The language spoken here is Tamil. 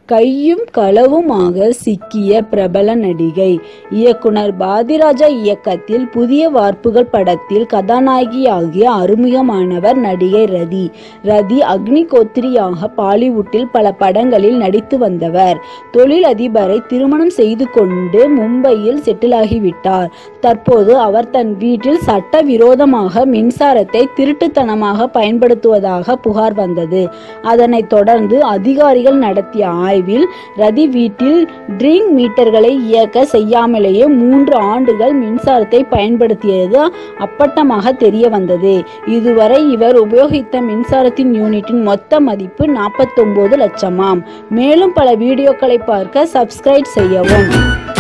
கையும் களவுமாக சிக்கிய பிரபல நடிகை இயக்குனர் பாதிராஜா இயக்கத்தில் புதிய வார்ப்புகள் படத்தில் கதாநாயகியாகிய அறிமுகமானவர் நடிகை ரதி ரதி அக்னிகோத்திரியாக பாலிவுட்டில் பல படங்களில் நடித்து வந்தவர் தொழில் அதிபரை திருமணம் செய்து கொண்டு மும்பையில் செட்டிலாகிவிட்டார் தற்போது அவர் தன் வீட்டில் சட்டவிரோதமாக மின்சாரத்தை திருட்டுத்தனமாக பயன்படுத்துவதாக புகார் வந்தது அதனைத் தொடர்ந்து அதிகாரிகள் நடத்திய ஆய்வில் ரதி வீட்டில் ட்ரிங்க் மீட்டர்களை இயக்க செய்யாமலேயே மூன்று ஆண்டுகள் மின்சாரத்தை பயன்படுத்தியது அப்பட்டமாக தெரிய வந்தது இதுவரை இவர் உபயோகித்த மின்சாரத்தின் யூனிட்டின் மொத்த மதிப்பு நாற்பத்தொன்பது லட்சமாம் மேலும் பல வீடியோக்களை பார்க்க சப்ஸ்கிரைப் செய்யவும்